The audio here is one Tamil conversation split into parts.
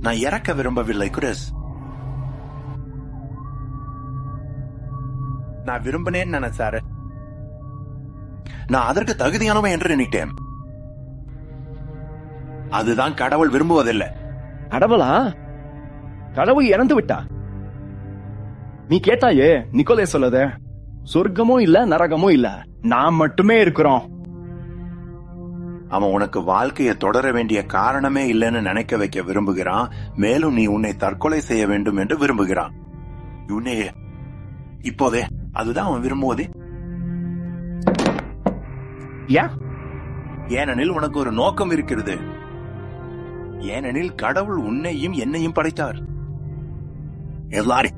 நான் இறக்க விரும்பவில்லை குரிஸ் நான் விரும்பினேன்னு நினைச்சாரு நான் அதற்கு தகுதியானவன் என்று நினைத்தேன் அதுதான் கடவுள் விரும்புவதில்லை கடவுளா கடவுள் இறந்து விட்டா நீ கேட்டாயே நிக்கோலே சொல்லத சொர்க்கமும் இல்ல நரகமும் இல்ல நான் மட்டுமே இருக்கிறோம் அவன் உனக்கு வாழ்க்கையை தொடர வேண்டிய காரணமே இல்லைன்னு நினைக்க வைக்க விரும்புகிறான் மேலும் நீ உன்னை தற்கொலை செய்ய வேண்டும் என்று விரும்புகிறான் உன்னை இப்போதே அதுதான் அவன் விரும்புவதே ஏன் ஏனெனில் உனக்கு ஒரு நோக்கம் இருக்கிறது ஏனெனில் கடவுள் உன்னையும் என்னையும் படைத்தார் எல்லாரும்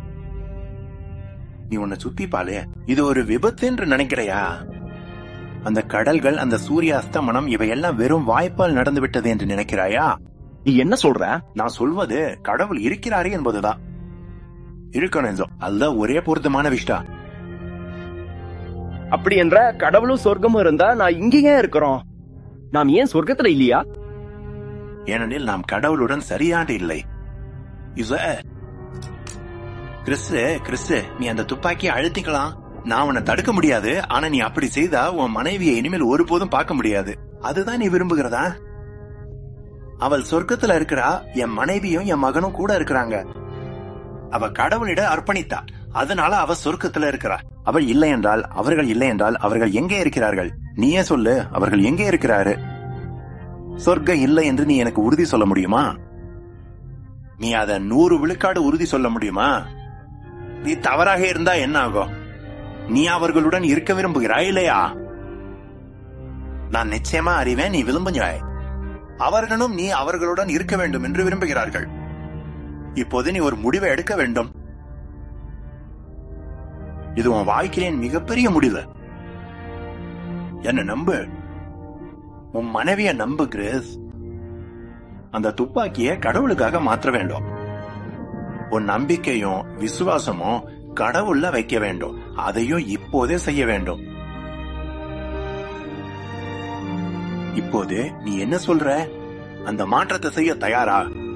நீ உன்னை சுத்தி பாலே இது ஒரு விபத்து என்று நினைக்கிறையா அந்த கடல்கள் அந்த சூரிய அஸ்தமனம் இவையெல்லாம் வெறும் வாய்ப்பால் நடந்து விட்டது என்று நினைக்கிறாயா நீ என்ன சொல்ற நான் சொல்வது கடவுள் இருக்கிறாரே என்பதுதான் இருக்கணும் என்றோ. அதுதான் ஒரே பொருத்தமான விஷயம் அப்படி என்ற கடவுளும் சொர்க்கமும் இருந்தா நான் இங்கேயே இருக்கிறோம் நாம் ஏன் சொர்க்கத்துல இல்லையா ஏனெனில் நாம் கடவுளுடன் சரியாக இல்லை இச கிறிஸ்து கிறிஸ்து நீ அந்த துப்பாக்கியை அழுத்திக்கலாம் நான் உன்னை தடுக்க முடியாது ஆனா நீ அப்படி செய்தா உன் மனைவியை இனிமேல் ஒருபோதும் பார்க்க முடியாது அதுதான் நீ விரும்புகிறதா அவள் சொர்க்கத்துல இருக்கிறா என் மனைவியும் என் மகனும் கூட இருக்கிறாங்க அவ கடவுளிட அர்ப்பணித்தா அதனால அவ சொர்க்கத்துல இருக்கிறா அவள் இல்லை என்றால் அவர்கள் இல்லை என்றால் அவர்கள் எங்கே இருக்கிறார்கள் நீயே சொல்லு அவர்கள் எங்கே இருக்கிறாரு சொர்க்கம் இல்லை என்று நீ எனக்கு உறுதி சொல்ல முடியுமா நீ அத நூறு விழுக்காடு உறுதி சொல்ல முடியுமா நீ தவறாக இருந்தா என்ன ஆகும் நீ அவர்களுடன் இருக்க விரும்புகிறாய் இல்லையா நான் நிச்சயமா அறிவேன் நீ விரும்புகிறாய் அவர்களும் நீ அவர்களுடன் இருக்க வேண்டும் என்று விரும்புகிறார்கள் இப்போது நீ ஒரு முடிவை எடுக்க வேண்டும் இது உன் வாழ்க்கையின் மிகப்பெரிய முடிவு என்ன நம்பு உன் மனைவிய நம்பு கிரேஸ் அந்த துப்பாக்கிய கடவுளுக்காக மாற்ற வேண்டும் உன் நம்பிக்கையும் விசுவாசமும் கடவுள்ல வைக்க வேண்டும் அதையும் இப்போதே செய்ய வேண்டும் இப்போது நீ என்ன சொல்ற அந்த மாற்றத்தை செய்ய தயாரா